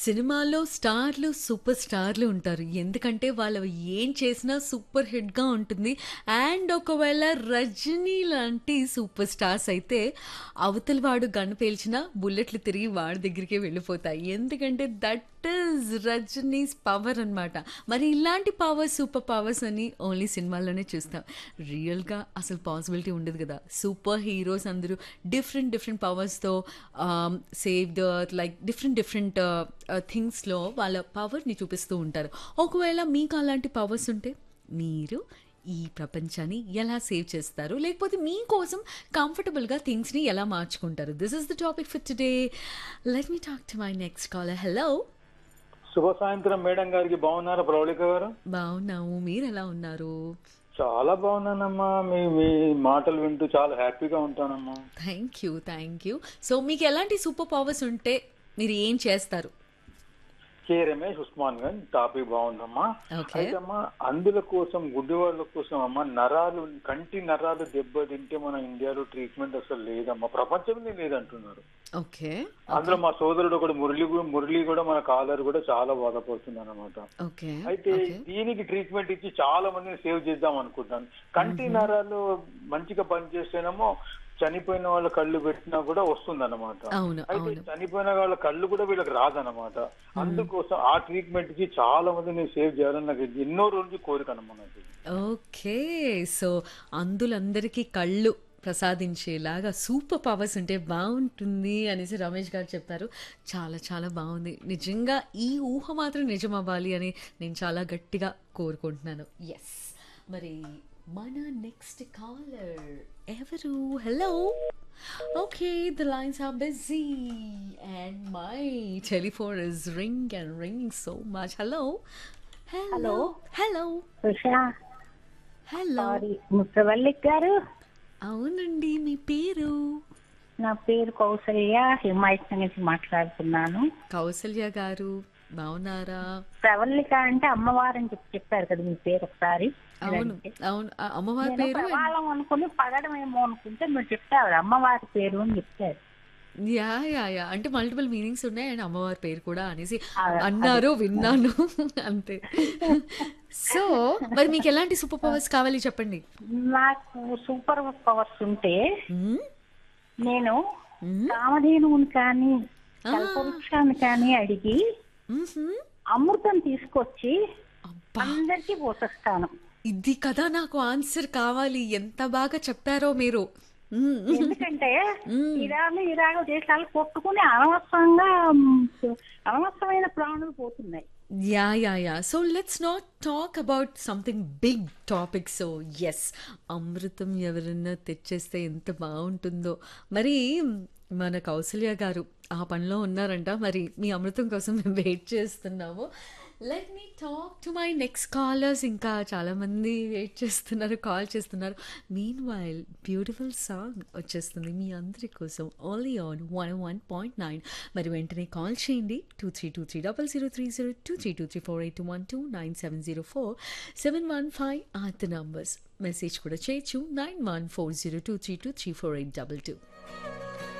సినిమాల్లో స్టార్లు సూపర్ స్టార్లు ఉంటారు ఎందుకంటే వాళ్ళు ఏం చేసినా సూపర్ హిట్గా ఉంటుంది అండ్ ఒకవేళ రజనీ లాంటి సూపర్ స్టార్స్ అయితే అవతల వాడు గన్ పేల్చినా బుల్లెట్లు తిరిగి వాడి దగ్గరికి వెళ్ళిపోతాయి ఎందుకంటే దట్ ఈజ్ రజనీస్ పవర్ అన్నమాట మరి ఇలాంటి పవర్స్ సూపర్ పవర్స్ అని ఓన్లీ సినిమాల్లోనే చూస్తాం రియల్గా అసలు పాసిబిలిటీ ఉండదు కదా సూపర్ హీరోస్ అందరూ డిఫరెంట్ డిఫరెంట్ పవర్స్తో save the like different different థింగ్స్లో వాళ్ళ పవర్ని చూపిస్తూ ఉంటారు ఒకవేళ మీకు అలాంటి పవర్స్ ఉంటే మీరు ఈ ప్రపంచాన్ని ఎలా సేవ్ చేస్తారు లేకపోతే మీకోసం కంఫర్టబుల్గా థింగ్స్ని ఎలా మార్చుకుంటారు this is the topic for today let me talk to my next caller hello శుభ సాయంత్రం మేడం గారికి బాగున్నారా ప్రౌళిక గారు బాగున్నాము మీరు ఎలా ఉన్నారు చాలా బాగున్నానమ్మా మీ మీ మాటలు వింటూ చాలా హ్యాపీగా ఉంటానమ్మా thank you thank you so మీకు ఎలాంటి సూపర్ పవర్స్ ఉంటే మీరు ఏం చేస్తారు కే రమేష్ ఉస్మాన్ గంజ్ టాపిక్ బాగుందమ్మా ఓకే అయితే అమ్మా అందుల కోసం గుడ్డి వాళ్ళ కోసం అమ్మా నరాలు కంటి నరాలు దెబ్బతింటే మన ఇండియాలో ట్రీట్మెంట్ అసలు లేదమ్మా ప్రపంచంలో లేదంటున్నారు ఓకే అందులో మా సోదరుడు ఒకడు మురళి గు- మురళి కూడా మన కాలర్ కూడా చాలా బాధపడుతున్నాడు అనమాట ఓకే అయితే దీనికి ట్రీట్మెంట్ ఇచ్చి చాలా మందిని సేవ్ చేద్దాం అనుకుంటాను కంటి నరాలు మంచిగా పనిచేస్తేనేమో చనిపోయిన వాళ్ళ కళ్ళు పెట్టినా కూడా వస్తుంది అనమాట అవును అయితే అవును చనిపోయిన వాళ్ళ కళ్ళు కూడా వీళ్ళకి రాదనమాట అందుకోసం ఆ ట్రీట్మెంట్ కి చాలా మందిని సేవ్ చేయాలని నాకు ఎన్నో రోజులు కోరిక అన్నమాట నాకు. ఓకే సో అందులందరికీ కళ్ళు ప్రసాదించేలాగా సూపర్ పవర్స్ ఉంటే బాగుంటుంది అనేసి రమేష్ గారు చెప్పారు చాలా చాలా బాగుంది నిజంగా ఈ ఊహ మాత్రం నిజం అవ్వాలి అని నేను చాలా గట్టిగా కోరుకుంటున్నాను ఎస్ మరి మన నెక్స్ట్ కాలర్ ఎవరు hello okay the lines are busy and my telephone is ring and ring so much hello hello hello Usha hello sorry ముసవల్లిక్ గారు అవునండి మీ పేరు నా పేరు కౌసల్య హిమాయత్ నుంచి మాట్లాడుతున్నాను కౌసల్య గారు బాగున్నారా ప్రవల్లిక అంటే అమ్మవారు అని చెప్పి చెప్పారు కదా మీ పేరు ఒకసారి అవును అవును ఆ అమ్మవారి నేను పేరు ప్రవాళం అనుకుని పగడం ఏమో అనుకుంటే మీరు చెప్తారు అమ్మవారి పేరు అని చెప్తారు యా యా యా అంటే మల్టిపుల్ మీనింగ్స్ ఉన్నాయి అండ్ అమ్మవారి పేరు కూడా అనేసి అదే, అన్నారు విన్నాను అంతే సో మరి మీకు ఎలాంటి సూపర్ పవర్స్ కావాలి చెప్పండి నాకు సూపర్ పవర్స్ ఉంటే మ్మ్? నేను మ్మ్? కామధేనువుని కానీ కల్పవృక్షాన్ని కానీ అడిగి మ్మ్హ్మ్. అమృతం తీసుకొచ్చి అబ్బా అందరికీ పోసేస్తాను ఇది కదా నాకు ఆన్సర్ కావాలి ఎంత బాగా చెప్పారో మీరు మ్మ్. ఎందుకంటే ఇరాను ఇరాను దేశాలు కొట్టుకుని అనవసరంగా మ్, అనవసరమైన ప్రాణులు పోతున్నాయి yeah yeah yeah so let's not talk about something big topic so yes అమృతం ఎవరన్నా తెచ్చేస్తే ఎంత బాగుంటుందో మరి మన కౌసల్య గారు ఆ పనిలో ఉన్నారంట మరి మీ అమృతం కోసం మేము వెయిట్ చేస్తున్నాము let me talk to my next callers ఇంకా చాలామంది వెయిట్ చేస్తున్నారు కాల్ చేస్తున్నారు మీన్ వైల్ బ్యూటిఫుల్ సాంగ్ వచ్చేస్తుంది మీ అందరి కోసం only on one one point nine మరి వెంటనే కాల్ చేయండి two three two three double zero three zero two three two three four eight one two nine seven zero four seven one five or the numbers message కూడా చేయొచ్చు nine one four zero two three two three four eight double two